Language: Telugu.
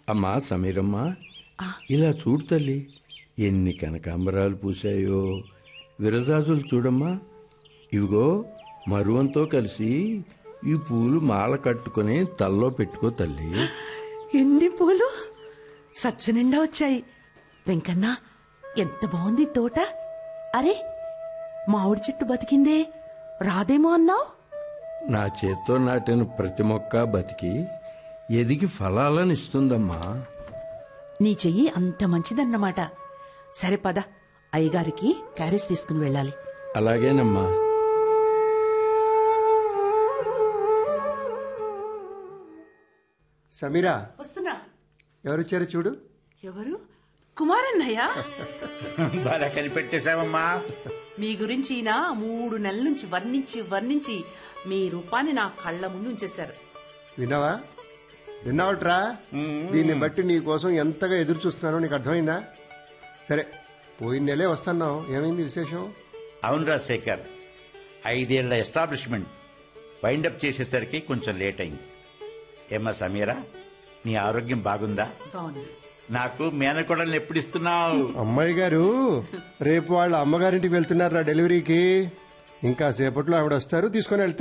అమ్మా సమీరమ్మా ఇలా చూడు తల్లి ఎన్ని కనకాంబరాలు పూసాయో విరజాజులు చూడమ్మా ఇవిగో మరువంతో కలిసి ఈ పూలు మాల కట్టుకొని తల్లో పెట్టుకో తల్లి ఎన్ని పూలు సచ్చ నిండా వచ్చాయి వెంకన్న ఎంత బాగుంది ఈ తోట అరే మామిడి చెట్టు బతికిందే రాదేమో అన్నావు నా చేత్తో నాటిన ప్రతి మొక్క బతికి ఎదిగి ఫలాలను ఇస్తుందమ్మా నీ చెయ్యి అంత మంచిదన్నమాట సరే పద అయ్యగారికి క్యారేజ్ తీసుకుని వెళ్ళాలి అలాగేనమ్మా సమీరా వస్తున్నా ఎవరొచ్చారో చూడు ఎవరు కుమారన్నయ్య బాగా కనిపెట్టేశావమ్మా మీ గురించి ఈయన మూడు నెలల నుంచి వర్ణించి వర్ణించి మీ రూపాన్ని నా కళ్ళ ముందు ఉంచేశారు విన్నావా విన్నావట్రా దీన్ని బట్టి నీ కోసం ఎంతగా ఎదురు చూస్తున్నానో నీకు అర్థమైందా సరే పోయిన నెలే వస్తున్నావు ఏమైంది విశేషం అవునరా శేఖర్ ఐదేళ్ల ఎస్టాబ్లిష్మెంట్ వైండప్ చేసేసరికి కొంచెం లేట్ అయింది ఏమ్మా సమీరా నీ ఆరోగ్యం బాగుందా బాగుంది నాకు మేనకోడల్ని ఎప్పుడు ఇస్తున్నావు అమ్మాయి గారు రేపు వాళ్ళ అమ్మగారింటికి వెళ్తున్నారా డెలివరీకి ఇంకా సేపట్లో ఆవిడ వస్తారు తీసుకొని వెళ్తారు